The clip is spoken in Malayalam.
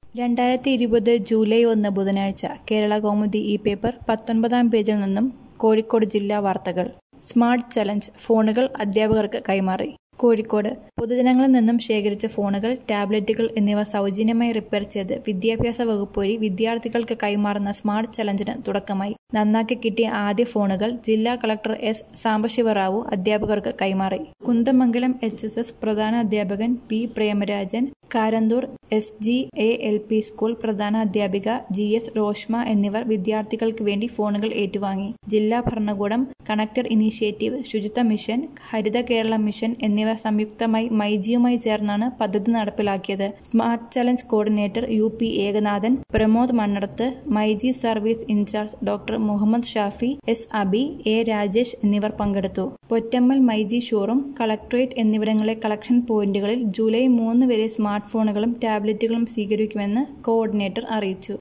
രണ്ടായിരത്തി ഇരുപത് ജൂലൈ ഒന്ന് ബുധനാഴ്ച കേരള കൗമുദി ഈ പേപ്പർ പത്തൊൻപതാം പേജിൽ നിന്നും കോഴിക്കോട് ജില്ലാ വാർത്തകൾ സ്മാർട്ട് ചലഞ്ച് ഫോണുകൾ അധ്യാപകർക്ക് കൈമാറി കോഴിക്കോട് പൊതുജനങ്ങളിൽ നിന്നും ശേഖരിച്ച ഫോണുകൾ ടാബ്ലറ്റുകൾ എന്നിവ സൗജന്യമായി റിപ്പയർ ചെയ്ത് വിദ്യാഭ്യാസ വകുപ്പ് വഴി വിദ്യാർത്ഥികൾക്ക് കൈമാറുന്ന സ്മാർട്ട് ചലഞ്ചിന് തുടക്കമായി നന്നാക്കി കിട്ടിയ ആദ്യ ഫോണുകൾ ജില്ലാ കളക്ടർ എസ് സാംബശിവറാവു അധ്യാപകർക്ക് കൈമാറി കുന്തമംഗലം എച്ച് എസ് എസ് പ്രധാന അധ്യാപകൻ P Premarajan Karanthur S G A L P school പ്രധാന അധ്യാപിക ജി എസ് റോഷ്മ എന്നിവർ വിദ്യാർത്ഥികൾക്ക് വേണ്ടി ഫോണുകൾ ഏറ്റുവാങ്ങി ജില്ലാ ഭരണകൂടം connected initiative Suchitwa mission Haritha Kerala mission എന്നിവ സംയുക്തമായി മൈജിയുമായി ചേർന്നാണ് പദ്ധതി നടപ്പിലാക്കിയത് smart challenge coordinator U P Ekanathan Pramod Mannadath myG service incharge doctor Muhammad Shafi S Abi A Rajesh എന്നിവർ പങ്കെടുത്തു പൊറ്റമ്മൽ മൈജി ഷോറൂം കളക്ടറേറ്റ് എന്നിവിടങ്ങളിലെ കളക്ഷൻ പോയിന്റുകളിൽ ജൂലൈ മൂന്ന് വരെ സ്മാർട്ട് ഫോണുകളും ടാബ്ലറ്റുകളും സ്വീകരിക്കുമെന്ന് കോർഡിനേറ്റർ അറിയിച്ചു